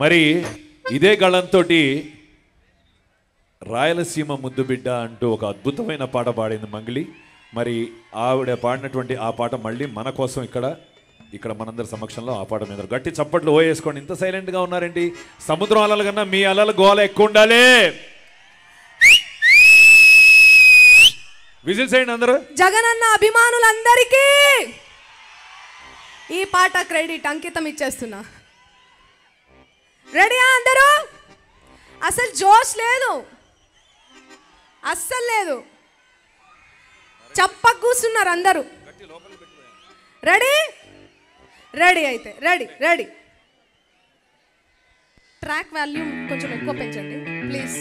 మరి ఇదే గళంతో రాయలసీమ ముద్దు బిడ్డ అంటూ ఒక అద్భుతమైన పాట పాడింది మంగిలి మరి ఆవిడ పాడినటువంటి ఆ పాట మళ్ళీ మన కోసం ఇక్కడ ఇక్కడ మనందరి సమక్షంలో ఆ పాట మీద గట్టి చప్పట్లు ఓ వేసుకోండి ఇంత సైలెంట్గా ఉన్నారేంటి సముద్రం అలల కన్నా మీ అలల గోల ఎక్కువ ఉండాలి విజిల్స్ అయ్యండి అందరూ జగనన్న అభిమానులందరికీ ఈ పాట క్రెడిట్ అంకితం ఇచ్చేస్తున్నా రెడీయా అందరూ అసలు జోష్ లేదు అస్సలు లేదు చప్ప కూర్చున్నారు అందరూ రెడీ రెడీ అయితే రెడీ రెడీ ట్రాక్ వాల్యూమ్ కొంచెం ఎక్కువ పెంచండి ప్లీజ్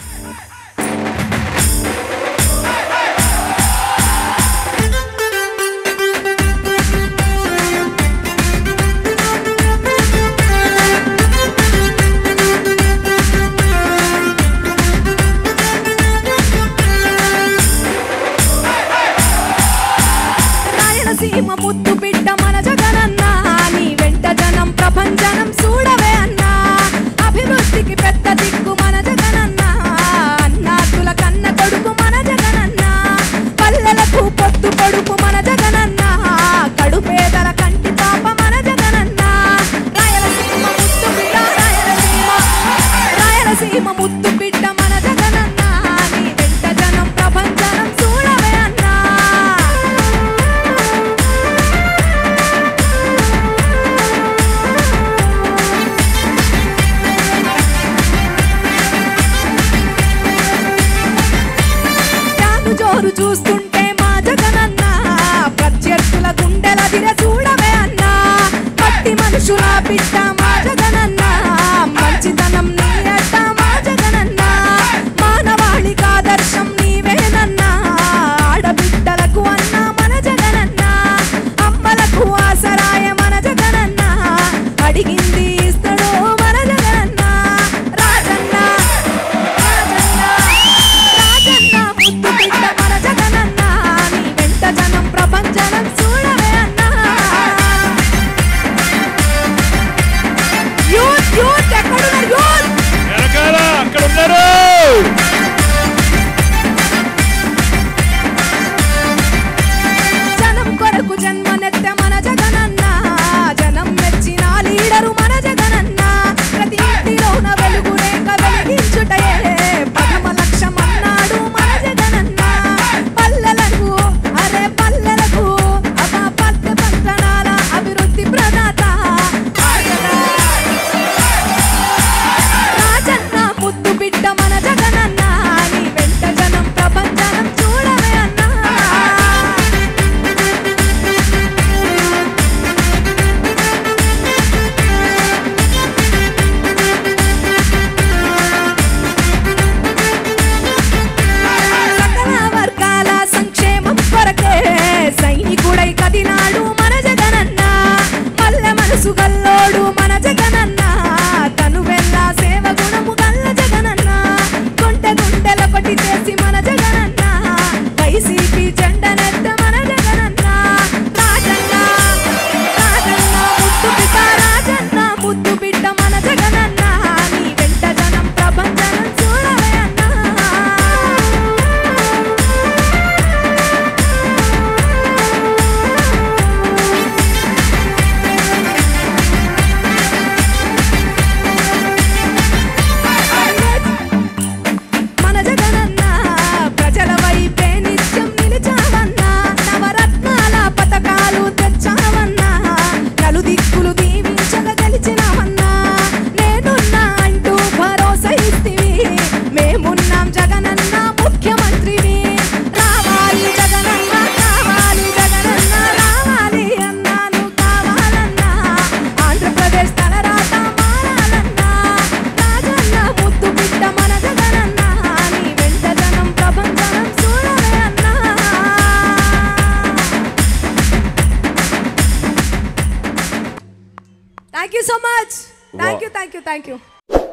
రాయలసీమ ముద్దు బిడ్డ మన జగనన్న నీ వెంట జనం ప్రపంచనం చూడవే అన్నా అభివృద్ధికి పెద్ద దిక్కు మన జగనన్న అన్నాతుల కన్న కొడుకు మన జగనన్న పల్లెలకు పొత్తు పొడుపు మన జగనన్న కడుపేదల కంటి పాప మన జగనన్న రాయలసీమ ముద్దు బిడ్డ రాయలసీమ రాయలసీమ ముద్దు బిడ్డ మన జగనన్న నీ వెంట జనం ప్రపంచనం చూడవే అన్నా తాను జోరు చూస్తుంటే మా జగనన్న ప్రత్యర్థుల గుండెల దిర చూడవే అన్నా మట్టి మనుషుల బిడ్డ మా జగనన్న మంచితనం నీ అడ్డ మా జగనన్న మానవాళికి ఆదర్శం నీవేనన్నా ఆడబిడ్డలకు అన్న మన జగనన్న అమ్మలకు ఆసరాయ మన జగనన్న అడిగింది ఇస్తడు మన జగనన్న రాజన్న రాజన్న రాజన్న ముద్దు బిడ్డ మన జగనన్న నీ వెంట జనం ప్రపంచనం చూడవే అన్నా యూత్ యూత్ ఎక్కడున్నారు యూత్ వెనకాల అక్కడ ఉన్నారు జనం కొరకు జన్మనెత్త మన జగనన్న జనం మెచ్చిన లీడరు మన జగనన్న ప్రతి ఇంటిలోన వెలుగు రేఖ వెలిగించుటయే ప్రథమ లక్ష్యం అన్నాడు మన జగనన్న పల్లెలకు అరే పల్లెలకు అపా పల్లె పట్టణాల అభివృద్ధి ప్రదాత ఆగరా. రాజన్న ముద్దు బిడ్డ మన జగనన్న నీ వెంట జనం ప్రపంచనం చూడవే అన్నా సకల వర్గాల సంక్షేమం కొరకే సైనికుడై కదిలాడు మన జగనన్న పల్లె మనసు గల్లోడు మన జగనన్న తను వెళ్ళ సేవ గుణము గల్ల జగనన్న గుండె గుండెలొకటి చేసి మన జగనన్న వైసీపీ జెండనెత్త మన జగనన్న రాజన్న రాజన్న ముద్దు బిడ్డ రాజన్న ముద్దు బిడ్డ మన జగనన్న నీ వెంట జనం ప్రపంచనం చూడవే అన్నా మన జగనన్న ప్రజల వైపే నిత్యం నిలిచావన్నా నవరత్నాల పథకాలు తెచ్చావన్నా నలు దిక్కులు దీవించగా గెలిచినావన్నా నేనున్నా అంటూ భరోసా ఇస్తివి మేమున్నాం జగనన్న ముఖ్యమంత్రివి రావాలి జగనన్న కావాలి జగనన్న రావాలి అన్నాను కావాలన్నా ఆంధ్రప్రదేశ్ తలరాత మారాలన్నా రాజన్న ముద్దు బిడ్డ మన జగనన్న నీ వెంట జనం ప్రపంచనం చూడవే అన్నా thank you so much thank you thank you thank you